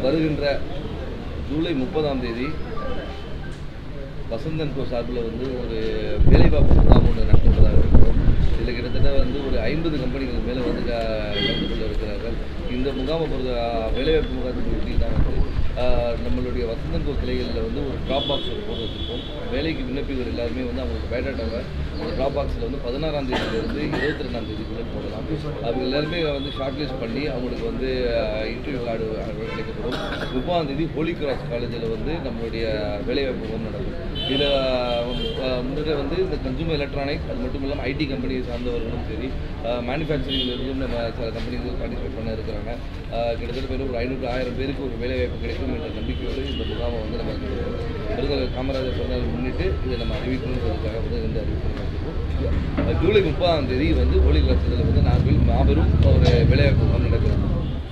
வருகின்ற ஜூலை முப்பதாம் தேதி வசந்தன் கோ சார்பில் வந்து ஒரு வேலைவாய்ப்பு முகாம் ஒன்று நடத்துவதாக இருக்கிறோம் இதில் கிட்டத்தட்ட வந்து ஒரு ஐம்பது கம்பெனிகள் மேலே வந்து க- கலந்து கொள்ள இருக்கிறார்கள் இந்த முகாமை பொறுத்த வேலைவாய்ப்பு முகாத்துக்கு ஒட்டி தான் வந்து ஆஹ், நம்மளுடைய வசந்தன் கோ கிளைகளில் வந்து ஒரு ட்ராப் பாக்ஸ் ஒரு போட்டு வச்சுருக்கோம் வேலைக்கு விண்ணப்பிக்கிற எல்லாருமே வந்து அவங்களுக்கு பயோடாட்டாவை அந்த ட்ராப் பாக்ஸில் வந்து பதினாறாம் தேதியிலிருந்து இருபத்தி ரெண்டாம் தேதிக்குள்ளே போடலாம் அவங்க எல்லாருமே வந்து ஷார்ட் லிஸ்ட் பண்ணி அவங்களுக்கு வந்து இன்டர்வியூ கார்டு கிடைக்கப்படும் முப்பதாம் தேதி ஹோலி கிராஸ் காலேஜில் வந்து நம்மளுடைய வேலைவாய்ப்பு முகாம் நடக்கும் இதில் முன்னாடி வந்து இந்த கன்சூமர் எலக்ட்ரானிக்ஸ் அது மட்டும் இல்லாமல் ஐடி கம்பெனியை சார்ந்தவர்களும் சரி மேனுஃபேக்சரிங்ல இருந்தும் நம்ம சில கம்பெனிகள் பார்ட்டிசிபேட் பண்ண இருக்கிறாங்க அஹ் கிட்டத்தட்ட பேர் ஒரு ஐநூறு ஆயிரம் பேருக்கு ஒரு வேலைவாய்ப்பு கிடைக்கும் என்ற நம்பிக்கையோடு இந்த முகாமை வந்து நம்ம நடத்துகிறோம். விருதுநகர் காமராஜர் பிறந்தநாள் முன்னிட்டு இதை நம்ம அறிவிக்கணுன்றதுக்காக வந்து இந்த அறிவிப்பு நடத்திருக்கோம் ஜூலை முப்பதாம் தேதி வந்து ஹோலி கிளாஸில் வந்து நாங்கள் மாபெரும் ஒரு வேலைவாய்ப்பு முகாம் நடக்கிறோம்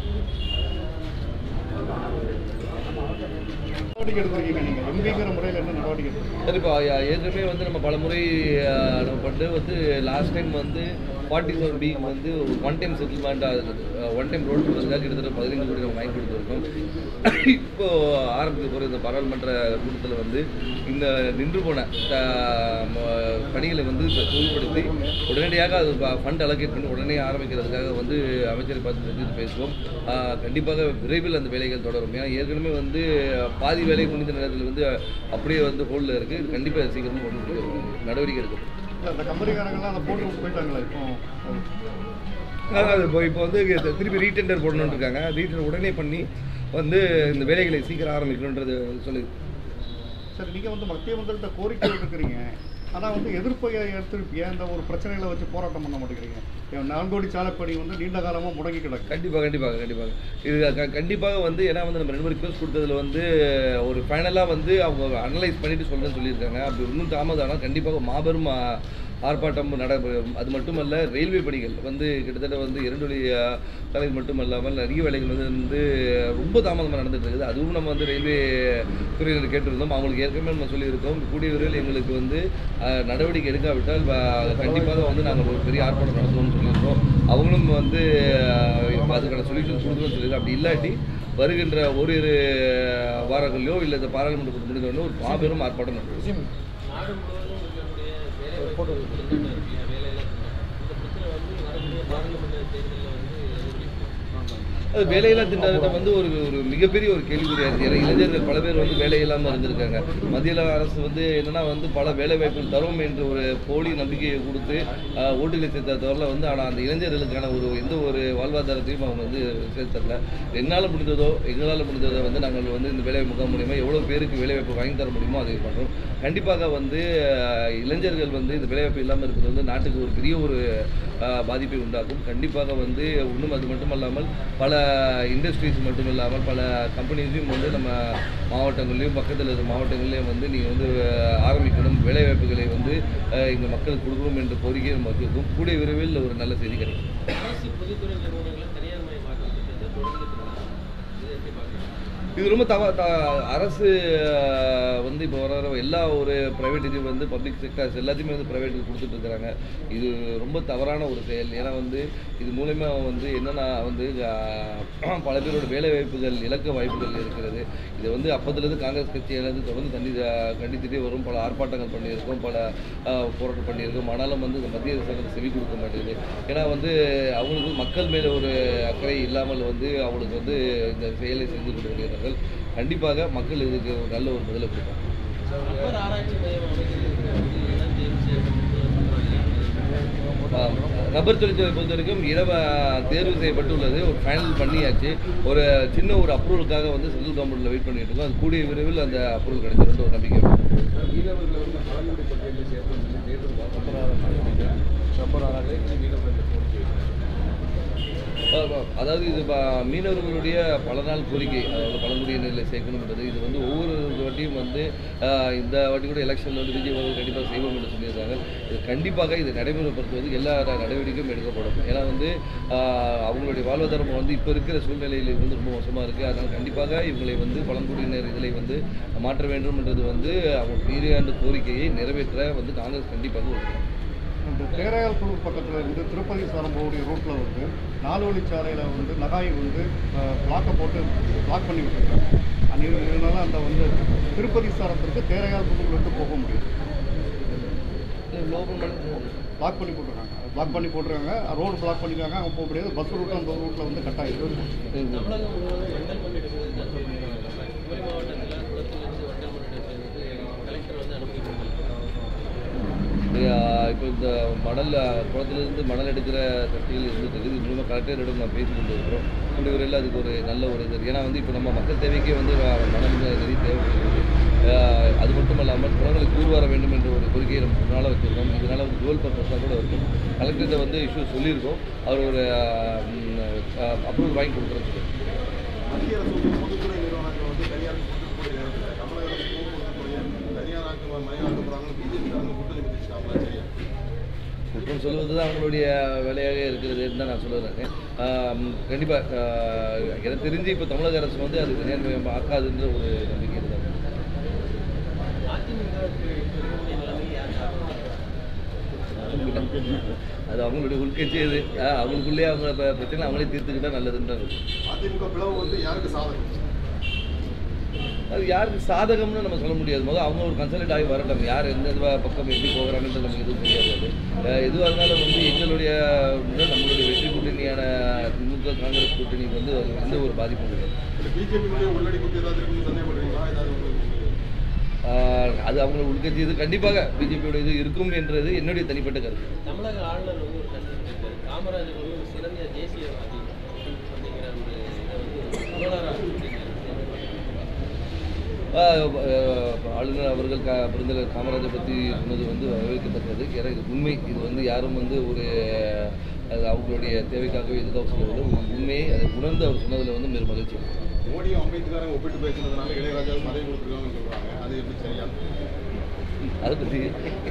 நடவடிக்கை எடுத்திருக்கீங்க நீங்கள் எம்பிங்கிற முறையில் என்ன நடவடிக்கை எடுத்திருக்கீங்க சரிப்பா யா- ஏற்கனவே வந்து நம்ம பல முறை நம்ம பண்ணு வந்து லாஸ்ட் டைம் வந்து ஃபார்ட்டி செவன் பி வந்து one time settlement one time roll பண்ணுறதுக்காக கிட்டத்தட்ட பதினைந்து கோடி நம்ம வாங்கி கொடுத்துருக்கோம் இப்போ ஆரம்பிக்க போகிற இந்த பாராளுமன்ற கூட்டத்தில் வந்து இந்த நின்று போன அஹ், ம- பணிகளை வந்து சூழ்படுத்தி உடனடியாக அது ஃபண்ட் அலோகேட் பண்ணி உடனே ஆரம்பிக்கிறதுக்காக வந்து அமைச்சரை பார்த்து சந்தித்து பேசுவோம் அஹ், கண்டிப்பாக விரைவில் அந்த வேலைகள் தொடரும் ஏன்னா ஏற்கனவே வந்து பாதி வேலை முடிந்த நேரத்தில் வந்து அப்படியே வந்து ஹோல்டில் இருக்குது இது கண்டிப்பாக சீக்கிரமாக கொண்டு போய் நடவடிக்கை எடுக்கும் இல்லை அந்த கம்பெனிக்காரங்கெல்லாம் அதை போட்டு போயிட்டாங்களா இப்போ அதாவது இப்போ இப்போ வந்து இது திருப்பி ரீடெண்டர் போடணும்னு இருக்காங்க ரீடெண்டர் உடனே பண்ணி வந்து இந்த வேலைகளை சீக்கிரம் ஆரம்பிக்கணுன்றது சொல்லி சரி நீங்கள் வந்து மத்திய மக்கள்கிட்ட கோரிக்கை இருக்கிறீங்க ஆனால் வந்து எதிர்ப்பை எடுத்துருப்பீங்க இந்த ஒரு பிரச்சனைகளை வச்சு போராட்டம் பண்ண மாட்டேங்கிறீங்க என் நான்கோடி சாலைப்பணி வந்து நீண்ட காலமாக முடங்கி கிடக்கு கண்டிப்பாக கண்டிப்பாக கண்டிப்பாக இது க- கண்டிப்பாக வந்து ஏன்னா வந்து நம்ம ரெண்டு பேரும் ரிக்வஸ்ட் கொடுத்ததுல வந்து ஒரு ஃபைனலாக வந்து அவங்க அனலைஸ் பண்ணிட்டு சொல்கிறேன்னு சொல்லியிருக்காங்க அப்படி இன்னும் தாமதம் ஆனால் கண்டிப்பாக மாபெரும் ஆ, ஆர்ப்பாட்டம் நடைபெறும் அது மட்டுமல்ல ரயில்வே பணிகள் வந்து கிட்டத்தட்ட வந்து இரண்டு வழி ஆ, சாலை மட்டும் இல்லாமல் நிறைய வேலைகள் வந்து வந்து ரொம்ப தாமதமாக நடந்துட்டு இருக்குது அதுவும் நம்ம வந்து ரயில்வே துறையினர் கேட்டிருந்தோம் அவங்களுக்கு ஏற்கனவே நம்ம சொல்லியிருக்கோம் கூடிய விரைவில் எங்களுக்கு வந்து ஆ, நடவடிக்கை எடுக்காவிட்டால் வ- கண்டிப்பாக வந்து நாங்கள் ஒரு பெரிய ஆர்ப்பாட்டம் நடத்துவோம்னு சொல்லியிருக்கோம் அவங்களும் வந்து ஆஹ், அதுக்கான சொல்யூஷன் கொடுக்கணும்னு சொல்லியிருக்கோம் அப்படி இல்லாட்டி வருகின்ற ஓரிரு வாரங்களிலோ இல்லை இந்த பாராளுமன்ற கூட்டம் முடிந்தோடனே ஒரு மாபெரும் ஆர்ப்பாட்டம் நடக்கும் நாடு முழுவதும் இருக்கக்கூடிய வேலைவாய்ப்பு திண்டாட்டம் இருக்கு இல்லையா வேலையில்லா திண்டாட்டம். இந்த பிரச்சனை வந்து வரக்கூடிய பாராளுமன்ற தேர்தலில் வந்து எதிர்கொள்ளும். அது வேலையில்லா திண்டாட்டம் வந்து ஒரு ஒரு மிகப்பெரிய ஒரு கேள்விக்குறியா இருக்கு ஏன்னா இளைஞர்கள் பல பேர் வந்து வேலை இல்லாமல் இருந்திருக்காங்க மத்திய அரசு வந்து என்னன்னா வந்து பல வேலை வாய்ப்புகள் தரும் என்ற ஒரு போலி நம்பிக்கையை கொடுத்து ஆஹ், ஓட்டுகளை சேர்த்த தவிர வந்து ஆனால் அந்த இளைஞர்களுக்கான ஒரு எந்த ஒரு வாழ்வாதாரத்தையும் அவங்க வந்து சேர்த்தரல என்னால் முடிந்ததோ எங்களால் முடிந்ததோ வந்து நாங்கள் வந்து இந்த வேலை முகாம் மூலியமா எவ்வளோ பேருக்கு வேலைவாய்ப்பு வாங்கி தர முடியுமோ அதை பண்ணுறோம் கண்டிப்பாக வந்து ஆஹ், இளைஞர்கள் வந்து இந்த வேலைவாய்ப்பு இல்லாமல் இருக்கிறது வந்து நாட்டுக்கு ஒரு பெரிய ஒரு ஆஹ், பாதிப்பை உண்டாக்கும் கண்டிப்பாக வந்து இன்னும் அது மட்டுமல்லாமல் பல இண்டஸ்ட்ரீஸ் மட்டும் இல்லாமல் பல கம்பெனிஸையும் வந்து நம்ம மாவட்டங்கள்லையும் பக்கத்தில் இருக்கிற மாவட்டங்கள்லையும் வந்து நீங்கள் வந்து ஆஹ், ஆரம்பிக்கணும் வேலைவாய்ப்புகளை வந்து ஆஹ், இங்க மக்களுக்கு கொடுக்கணும் என்ற கோரிக்கையை நம்ம வச்சிருக்கோம் கூடிய விரைவில் ஒரு நல்ல செய்தி கிடைக்கும் அரசு பொதுத்துறை நிறுவனங்களை தனியார் மயமாக்கும் திட்டத்தை தொடர்ந்து இருக்கிறாங்க. இதை எப்படி பார்க்குறீங்க இது ரொம்ப தவ த அரசு ஆஹ், வந்து இப்போ வர வர எல்லா ஒரு ப்ரைவேட் இது வந்து பப்ளிக் செக்டர்ஸ் எல்லாத்தையுமே வந்து ப்ரைவேட்டுக்கு கொடுத்துட்டு இருக்கிறாங்க இது ரொம்ப தவறான ஒரு செயல் ஏன்னா வந்து இது மூலயமா வந்து என்னென்னா வந்து ஆஹ், பல பேரோட வேலை வாய்ப்புகள் இலக்க வாய்ப்புகள் இருக்கிறது இது வந்து அப்போதுலேருந்து காங்கிரஸ் கட்சியிலேருந்து தொடர்ந்து கண்டி கண்டித்துட்டே வரும் பல ஆர்ப்பாட்டங்கள் பண்ணியிருக்கோம் பல ஆஹ், போராட்டம் பண்ணியிருக்கோம் ஆனாலும் வந்து இந்த மத்திய அரசாங்கம் செவி கொடுக்க மாட்டேங்குது ஏன்னா வந்து அவங்களுக்கு மக்கள் மேலே ஒரு அக்கறை இல்லாமல் வந்து அவங்களுக்கு வந்து இந்த செயலை செஞ்சு கொண்டு வருகிறார்கள் கண்டிப்பாக மக்கள் இதுக்கு ஒரு நல்ல ஒரு பதிலை கொடுப்பாங்க ரப்பர் ஆராய்ச்சி மையம் அமைக்கிறதுக்கு வந்து இடம் தேர்வு செய்யப்பட்டு சொல்றாங்க. ஆம். ரப்பர் தொழிற்சாலை பொறுத்த வரைக்கும் இரவ தேர்வு செய்யப்பட்டுள்ளது ஒரு ஃபைனல் பண்ணியாச்சு ஒரு சின்ன ஒரு அப்ரூவலுக்காக வந்து சென்ட்ரல் கவர்மெண்ட்டில் வெயிட் பண்ணிட்டு இருக்கோம் அது கூடிய விரைவில் அந்த அப்ரூவல் கிடைச்சிருன்ற ஒரு நம்பிக்கை இருக்கு. மீனவர்களை வந்து பாலிவுட் பட்டியலில் சேர்த்து சொல்லி தேர்தல் ரப்பராக ரப்பராக மீனவர்கள் கோரிக்கை வைக்கிறாங்க அஹ் அஹ் அதாவது இது ப- மீனவர்களுடைய பல நாள் கோரிக்கை அதாவது பழங்குடியினரில் சேர்க்கணுன்றது இது வந்து ஒவ்வொரு வாட்டியும் வந்து அஹ், இந்த வாட்டி கூட எலெக்ஷனில் வந்து விஜய் அவர்கள் கண்டிப்பாக செய்வோம் என்று சொல்லியிருக்காங்க இது கண்டிப்பாக இது நடைமுறைப்படுத்துவதற்கு எல்லா ந- நடவடிக்கையும் எடுக்கப்படும் ஏன்னா வந்து அஹ், அவங்களுடைய வாழ்வாதாரம் வந்து இப்போ இருக்கிற சூழ்நிலையில் வந்து ரொம்ப மோசமாக இருக்குது அதனால் கண்டிப்பாக இவங்களை வந்து பழங்குடியினர் இதில் வந்து மாற்ற வேண்டும் என்றது வந்து அவங்க மீறிய அந்த கோரிக்கையை நிறைவேற்ற வந்து காங்கிரஸ் கண்டிப்பாக உறுதியாக இந்த தேரையால்புதூர் பக்கத்தில் இருந்து திருப்பதி சாரம் போகக்கூடிய ரூட்டில் வந்து நாலு வழிச்சாலையில் வந்து நகாய் வந்து பிளாக்கை போட்டு பிளாக் பண்ணி விட்டுருக்காங்க அந்த இது- இதனால அந்த வந்து திருப்பதி சாரத்திற்கு தேரையால்புதூர்லேருந்து போக முடியும் ஓப்பன் பண்ணி போகணும். பிளாக் பண்ணி போட்டிருக்காங்க பிளாக் பண்ணி போட்டிருக்காங்க ரோடு பிளாக் பண்ணிருக்காங்க அங்கே போக முடியாது பஸ் ரூட் அந்த ரூட்டில் வந்து கட் ஆகிருக்கு தமிழகம் முழுவதும் வண்டல் மண் எடுப்பது தடுப்பு பண்ணிருக்காங்க குமரி மாவட்டத்தில் குளத்திலிருந்து வண்டல் மண் எடுப்பதற்கு கலெக்டர் வந்து அனுமதி கொடுத்திருக்காங்க இப்போ இந்த மணல் அஹ், குளத்திலிருந்து மணல் எடுக்கிற சக்திகள் இருந்துட்டு இது மூலமாக கலெக்டரிடம் நான் பேசி கொண்டு இருக்கிறோம் கூடிய விரைவில் அதுக்கு ஒரு நல்ல ஒரு இது ஏன்னா வந்து இப்போ நம்ம மக்கள் தேவைக்கே வந்து அஹ், மணல் நிதி தேவைப்படுகிறது அஹ், அது மட்டும் இல்லாமல் குளங்களை தூர்வார வேண்டும் என்ற ஒரு கோரிக்கையை நம்ம முன்னால் வச்சுருக்கோம் இதனால் வந்து டுவெல் பர்பஸாக கூட இருக்கும் கலெக்டர்கிட்ட வந்து இஷ்யூ சொல்லியிருக்கோம் அவர் ஒரு அப்ரூவல் வாங்கி கொடுக்குறதுக்கு மத்திய அரசு வந்து பொதுத்துறை நிறுவனங்கள் வந்து தனியாருக்கு கொடுக்கக்கூடிய நேரத்தில் தமிழக அரசு போக்குவரத்துறையை தனியாராக்க மனிதனாக்க போகிறாங்கன்னு பிஜேபி காரங்க கூட்டணி வச்சுட்டாங்களா சரியா குற்றம் சொல்வது தான் அவங்களுடைய வேலையாக இருக்கிறதுன்னு தான் நான் சொல்லுறேன் கண்டிப்பாக எனக்கு தெரிஞ்சு இப்போ தமிழக அரசு வந்து அது நேர்மையாக ஆக்காதுன்ற ஒரு நம்பிக்கை இருந்தாங்க அதிமுகவுக்கு இருக்கக்கூடிய நிலைமை யார் அது அவங்களுடைய உள்கட்சி அது ஆஹ், அவங்களுக்குள்ளேயே அவங்க ப- பிரச்சனை அவங்களே தீர்த்துக்கிட்டா நல்லதுன்றாங்க அதிமுக பிளவு வந்து யாருக்கு சாதகம் அது யாருக்கு சாதகம்னு நம்ம சொல்ல முடியாது முதல்ல அவங்க ஒரு கன்சல்ட் ஆகி வரட்டும் யார் எந்த இது பக்கம் எப்படி போகிறாங்கன்றது நமக்கு எதுவும் தெரியாது அது எதுவாக இருந்தாலும் வந்து எங்களுடைய நம்மளுடைய வெற்றி கூட்டணியான திமுக காங்கிரஸ் கூட்டணிக்கு வந்து அது எந்த ஒரு பாதிப்பும் கிடையாது இந்த பிஜேபியினுடைய உள்ளடி குத்து ஏதாவது இருக்குன்னு சந்தேகப்படுறீங்களா ஏதாவது உங்களுக்கு ஆஹ் அது அவங்க உள்கட்சி இது கண்டிப்பாக பிஜேபியோட இது இருக்கும் என்றது என்னுடைய தனிப்பட்ட கருத்து தமிழக ஆளுநர் வந்து ஒரு கருத்து இருக்காரு காமராஜர் வந்து ஒரு சிறந்த தேசியவாதி அப்படிங்கிற ஒரு இதை வந்து புகழாரா அப்படிங்கிறாரு. ஆஹ் ஆஹ் ஆளுநர் அவர்கள் கா பெருந்தலைவர் காமராஜர் பற்றி சொன்னது வந்து வரவேற்கத்தக்கது ஏன்னா இது உண்மை இது வந்து யாரும் வந்து ஒரு அது அவங்களுடைய தேவைக்காகவே எதுக்காக சொல்லவில்லை உண்மையை அதை உணர்ந்து அவர் சொன்னதில் வந்து மிக மகிழ்ச்சி மோடியும் அம்பேத்கரும் ஒப்பிட்டு பேசுனதுனால இளையராஜாவுக்கு பதவி கொடுத்துருக்காங்கன்னு சொல்றாங்க அது எப்படி சரியா அதை பற்றி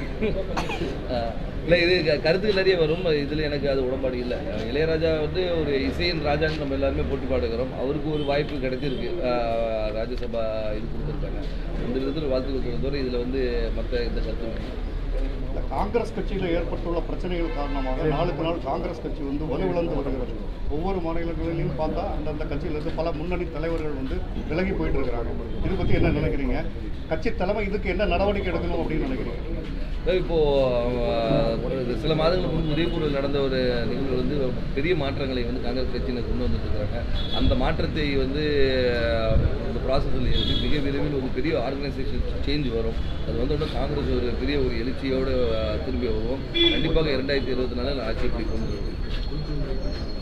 இல்லை இது க- கருத்துக்கள் நிறைய வரும் இதில் எனக்கு அது உடன்பாடு இல்லை இளையராஜா வந்து ஒரு இசையின் ராஜான்னு நம்ம எல்லாருமே போட்டி பாடுகிறோம் அவருக்கு ஒரு வாய்ப்பு கிடைச்சிருக்கு ஆஹ் ராஜ்யசபா இது கொடுத்துருக்காங்க இந்த விதத்தில் வாழ்த்து கொடுத்துருந்தோம் இதில் வந்து மற்ற எந்த கருத்தும் இல்லை. இந்த காங்கிரஸ் கட்சியில் ஏற்பட்டுள்ள பிரச்சனைகள் காரணமாக நாளுக்கு நாள் காங்கிரஸ் கட்சி வந்து வலுவிழந்து வருகிறது ஒவ்வொரு மாநிலங்களிலும் பார்த்தா அந்தந்த கட்சியிலிருந்து பல முன்னணி தலைவர்கள் வந்து விலகி போயிட்டு இருக்கிறாங்க இது பற்றி என்ன நினைக்கிறீங்க கட்சி தலைமை இதுக்கு என்ன நடவடிக்கை எடுக்கணும் அப்படின்னு நினைக்கிறீங்க அதாவது இப்போ ஆஹ், ஒரு சில மாதங்களுக்கு முன்பு உதயபூரில் நடந்த ஒரு நிகழ்வு வந்து பெரிய மாற்றங்களை வந்து காங்கிரஸ் கட்சியினர் கொண்டு வந்துட்டு இருக்காங்க அந்த மாற்றத்தை வந்து ஆஹ், இந்த ப்ராசஸில் இருந்து மிக விரைவில் ஒரு பெரிய ஆர்கனைசேஷன் சேஞ்ச் வரும் அது வந்து காங்கிரஸ் ஒரு பெரிய ஒரு எழுச்சியோடு ஆஹ், திரும்பி வருவோம் கண்டிப்பாக இரண்டாயிரத்தி இருபத்தி நாலில் ஆட்சி இப்படி கொண்டு வரும்